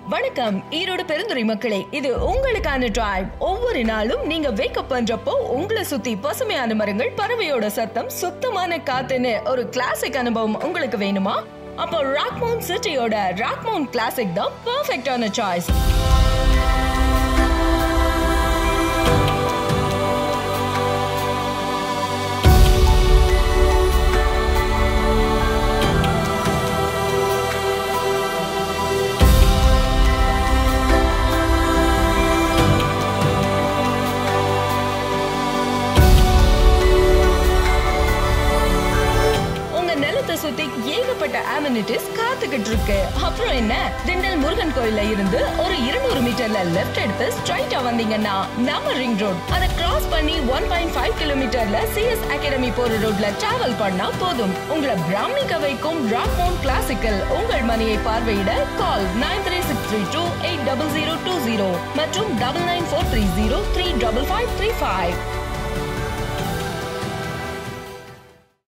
வணக்கம் ஈரோடு பெருந்துறை மக்களே இது உங்களுக்கான டிரைவ் ஒவ்வொரு நாளும் நீங்க வேக்கப் பண்றப்போ உங்களை சுத்தி பசுமையான மரங்கள் பறவையோட சத்தம் சுத்தமான காத்துன்னு ஒரு கிளாசிக் அனுபவம் உங்களுக்கு வேணுமா அப்போ ராக்மவுண்ட் சிட்டியோட ராக்மவுண்ட் கிளாசிக் தான் பெர்ஃபெக்டான சாய்ஸ் உங்க நிலத்தை சுத்தி ஏகப்பட்ட அமினிட்டிஸ் காத்துக்கிட்டு இருக்கு அப்புறம் என்ன திண்டல் முருகன் கோயில்ல இருந்து ஒரு இருநூறு மீட்டர்ல லெஃப்ட் எடுத்து ஸ்ட்ரைட்டா வந்தீங்கன்னா நம்ம ரிங் ரோட் அதை கிராஸ் பண்ணி ஒன் பாயிண்ட் ஃபைவ் கிலோமீட்டர்ல சிஎஸ் அகாடமி போற ரோட்ல டிராவல் பண்ணா போதும் உங்களை பிராமிக்க வைக்கும் ராக் மவுண்ட் கிளாசிக்கல் உங்கள் மனையை பார்வையிட call nine three six three two eight double zero two zero மற்றும் double nine four three zero three double five three five